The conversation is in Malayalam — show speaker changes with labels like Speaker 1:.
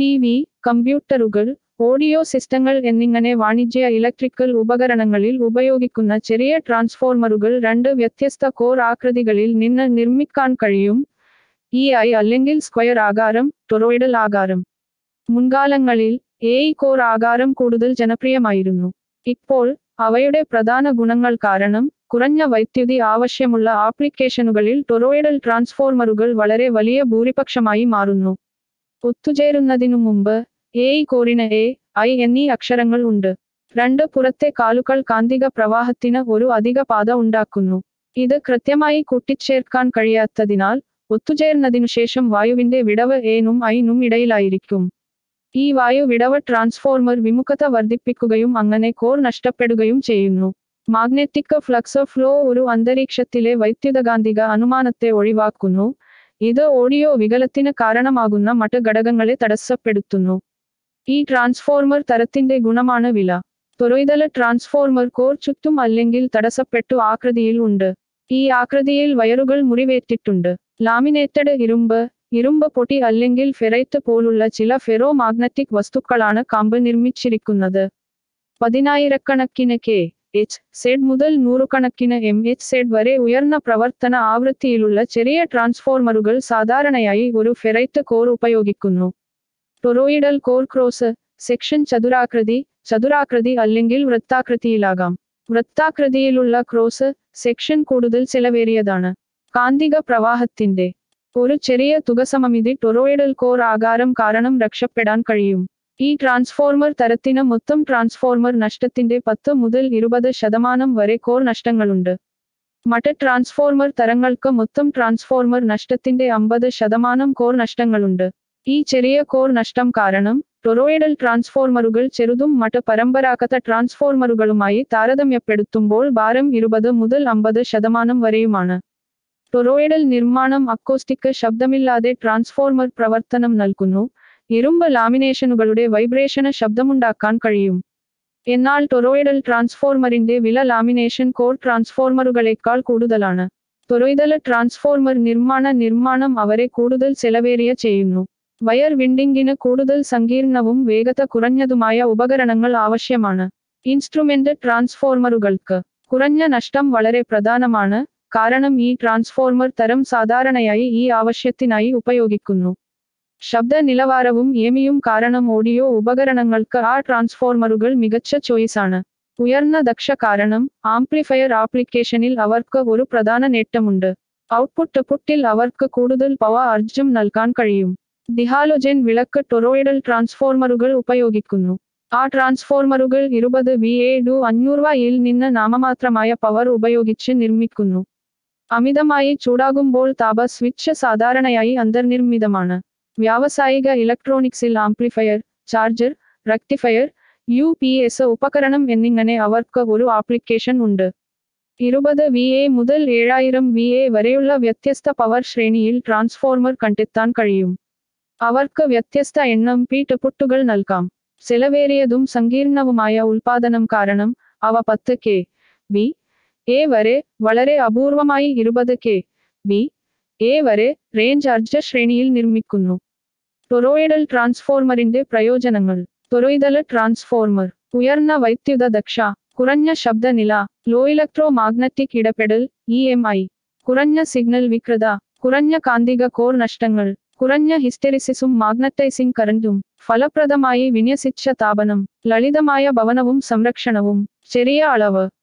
Speaker 1: ടി വി കമ്പ്യൂട്ടറുകൾ ഓഡിയോ സിസ്റ്റങ്ങൾ എന്നിങ്ങനെ വാണിജ്യ ഇലക്ട്രിക്കൽ ഉപകരണങ്ങളിൽ ഉപയോഗിക്കുന്ന ചെറിയ ട്രാൻസ്ഫോർമറുകൾ രണ്ട് വ്യത്യസ്ത കോർ ആകൃതികളിൽ നിന്ന് നിർമ്മിക്കാൻ കഴിയും ഈ ഐ അല്ലെങ്കിൽ സ്ക്വയർ ആകാരം ടൊറോയിഡൽ ആകാരം മുൻകാലങ്ങളിൽ എ കോർ ആകാരം കൂടുതൽ ജനപ്രിയമായിരുന്നു ഇപ്പോൾ അവയുടെ പ്രധാന ഗുണങ്ങൾ കാരണം കുറഞ്ഞ വൈദ്യുതി ആവശ്യമുള്ള ആപ്ലിക്കേഷനുകളിൽ ടൊറോയിഡൽ ട്രാൻസ്ഫോർമറുകൾ വളരെ വലിയ ഭൂരിപക്ഷമായി മാറുന്നു ഒത്തുചേരുന്നതിനു മുമ്പ് എ കോറിന് എ ഐ എന്നീ അക്ഷരങ്ങൾ ഉണ്ട് രണ്ട് പുറത്തെ കാലുകൾ കാന്തിക പ്രവാഹത്തിന് ഒരു അധിക പാത ഉണ്ടാക്കുന്നു ഇത് കൃത്യമായി കൂട്ടിച്ചേർക്കാൻ കഴിയാത്തതിനാൽ ഒത്തുചേർന്നതിനു ശേഷം വായുവിന്റെ വിടവ് എനും ഐനും ഇടയിലായിരിക്കും ഈ വായു വിടവ് ട്രാൻസ്ഫോർമർ വിമുഖത വർദ്ധിപ്പിക്കുകയും അങ്ങനെ കോർ നഷ്ടപ്പെടുകയും ചെയ്യുന്നു മാഗ്നറ്റിക് ഫ്ലക്സ് ഫ്ലോ ഒരു അന്തരീക്ഷത്തിലെ വൈദ്യുതകാന്തിക അനുമാനത്തെ ഒഴിവാക്കുന്നു ഇത് ഓഡിയോ വികലത്തിന് കാരണമാകുന്ന മറ്റ് ഘടകങ്ങളെ തടസ്സപ്പെടുത്തുന്നു ഈ ട്രാൻസ്ഫോർമർ തരത്തിന്റെ ഗുണമാണ് വില ത്വരിതല ട്രാൻസ്ഫോർമർ കോർ ചുറ്റും അല്ലെങ്കിൽ തടസ്സപ്പെട്ടു ആകൃതിയിൽ ഉണ്ട് ഈ ആകൃതിയിൽ വയറുകൾ മുറിവേറ്റിട്ടുണ്ട് ലാമിനേറ്റഡ് ഇരുമ്പ് ഇരുമ്പ് പൊട്ടി അല്ലെങ്കിൽ ഫെറൈറ്റ് പോലുള്ള ചില ഫെറോ മാഗ്നറ്റിക് വസ്തുക്കളാണ് കാമ്പ് നിർമ്മിച്ചിരിക്കുന്നത് പതിനായിരക്കണക്കിന് കെ എച്ച് സെഡ് മുതൽ നൂറുകണക്കിന് എം എച്ച് സെഡ് വരെ ഉയർന്ന പ്രവർത്തന ആവൃത്തിയിലുള്ള ചെറിയ ട്രാൻസ്ഫോർമറുകൾ സാധാരണയായി ഒരു ഫെറൈറ്റ് കോർ ഉപയോഗിക്കുന്നു ടൊറോയിഡൽ കോർ ക്രോസ് സെക്ഷൻ ചതുരാകൃതി ചതുരാകൃതി അല്ലെങ്കിൽ വൃത്താകൃതിയിലാകാം വൃത്താകൃതിയിലുള്ള ക്രോസ് സെക്ഷൻ കൂടുതൽ ചെലവേറിയതാണ് കാന്തിക പ്രവാഹത്തിന്റെ ഒരു ചെറിയ തുക സമമിതി ടൊറോയിഡൽ കോർ ആകാരം കാരണം രക്ഷപ്പെടാൻ കഴിയും ഈ ട്രാൻസ്ഫോർമർ തരത്തിന് മൊത്തം ട്രാൻസ്ഫോർമർ നഷ്ടത്തിന്റെ പത്ത് മുതൽ ഇരുപത് ശതമാനം വരെ കോർ നഷ്ടങ്ങളുണ്ട് മറ്റ് ട്രാൻസ്ഫോർമർ തരങ്ങൾക്ക് മൊത്തം ട്രാൻസ്ഫോർമർ നഷ്ടത്തിന്റെ അമ്പത് ശതമാനം കോർ നഷ്ടങ്ങളുണ്ട് ഈ ചെറിയ കോർ നഷ്ടം കാരണം ടൊറോയിഡൽ ട്രാൻസ്ഫോർമറുകൾ ചെറുതും മറ്റ് പരമ്പരാഗത ട്രാൻസ്ഫോർമറുകളുമായി താരതമ്യപ്പെടുത്തുമ്പോൾ ഭാരം ഇരുപത് മുതൽ അമ്പത് ശതമാനം വരെയുമാണ് ടൊറോയിഡൽ നിർമ്മാണം അക്കോസ്റ്റിക് ശബ്ദമില്ലാതെ ട്രാൻസ്ഫോർമർ പ്രവർത്തനം നൽകുന്നു ഇരുമ്പ് ലാമിനേഷനുകളുടെ വൈബ്രേഷന് ശബ്ദമുണ്ടാക്കാൻ കഴിയും എന്നാൽ ടൊറോയിഡൽ ട്രാൻസ്ഫോർമറിന്റെ വില ലാമിനേഷൻ കോർ ട്രാൻസ്ഫോർമറുകളേക്കാൾ കൂടുതലാണ് ത്വരിതല ട്രാൻസ്ഫോർമർ നിർമ്മാണ നിർമ്മാണം അവരെ കൂടുതൽ ചെലവേറിയ ചെയ്യുന്നു വയർ വിൻഡിംഗിന് കൂടുതൽ സങ്കീർണവും വേഗത കുറഞ്ഞതുമായ ഉപകരണങ്ങൾ ആവശ്യമാണ് ഇൻസ്ട്രുമെന്റ് ട്രാൻസ്ഫോർമറുകൾക്ക് കുറഞ്ഞ നഷ്ടം വളരെ പ്രധാനമാണ് കാരണം ഈ ട്രാൻസ്ഫോർമർ തരം സാധാരണയായി ഈ ആവശ്യത്തിനായി ഉപയോഗിക്കുന്നു ശബ്ദ നിലവാരവും ഏമിയും കാരണം ഓഡിയോ ഉപകരണങ്ങൾക്ക് ആ ട്രാൻസ്ഫോർമറുകൾ മികച്ച ചോയ്സാണ് ഉയർന്ന ദക്ഷ കാരണം ആംപ്ലിഫയർ ആപ്ലിക്കേഷനിൽ അവർക്ക് ഒരു പ്രധാന നേട്ടമുണ്ട് ഔട്ട്പുട്ട് പുട്ടിൽ അവർക്ക് കൂടുതൽ പവർ അർജം നൽകാൻ കഴിയും ദിഹാലോജൻ വിളക്ക് ടൊറോയിഡൽ ട്രാൻസ്ഫോർമറുകൾ ഉപയോഗിക്കുന്നു ആ ട്രാൻസ്ഫോർമറുകൾ ഇരുപത് വി എ ഡു അഞ്ഞൂറ് വയിൽ നിന്ന് നാമമാത്രമായ പവർ ഉപയോഗിച്ച് നിർമ്മിക്കുന്നു അമിതമായി ചൂടാകുമ്പോൾ താപ സ്വിച്ച് സാധാരണയായി അന്തർനിർമ്മിതമാണ് വ്യാവസായിക ഇലക്ട്രോണിക്സിൽ amplifier charger rectifier U P S ഉപകരണം എന്നിങ്ങനെ അവർക്ക് ഒരു ആപ്ലിക്കേഷൻ ഉണ്ട് ഇരുപത് വി എ മുതൽ ഏഴായിരം വി എ വരെയുള്ള വ്യത്യസ്ത പവർ ശ്രേണിയിൽ ട്രാൻസ്ഫോർമർ കണ്ടെത്താൻ കഴിയും അവർക്ക് വ്യത്യസ്ത എണ്ണം പീട്ടുപുട്ടുകൾ നൽകാം ചെലവേറിയതും സങ്കീർണവുമായ ഉൽപാദനം കാരണം അവ പത്ത് കെ വി എ വരെ വളരെ അപൂർവമായി ഇരുപത് കെ വി എ വരെ റേഞ്ച് അർജ ശ്രേണിയിൽ നിർമ്മിക്കുന്നു ടൊറോയിഡൽ ട്രാൻസ്ഫോർമറിന്റെ പ്രയോജനങ്ങൾ ത്വരിതല ട്രാൻസ്ഫോർമർ ഉയർന്ന വൈദ്യുത ദക്ഷ കുറഞ്ഞ ശബ്ദനില ലോ ഇലക്ട്രോ മാഗ്നറ്റിക് ഇടപെടൽ ഇ എം ഐ കുറഞ്ഞ സിഗ്നൽ വികൃത കുറഞ്ഞ കാന്തിക കോർ നഷ്ടങ്ങൾ കുറഞ്ഞ ഹിസ്റ്റെറിസിസും മാഗ്നറ്റൈസിംഗ് കറന്റും ഫലപ്രദമായി വിന്യസിച്ച താപനം ലളിതമായ ഭവനവും സംരക്ഷണവും ചെറിയ അളവ്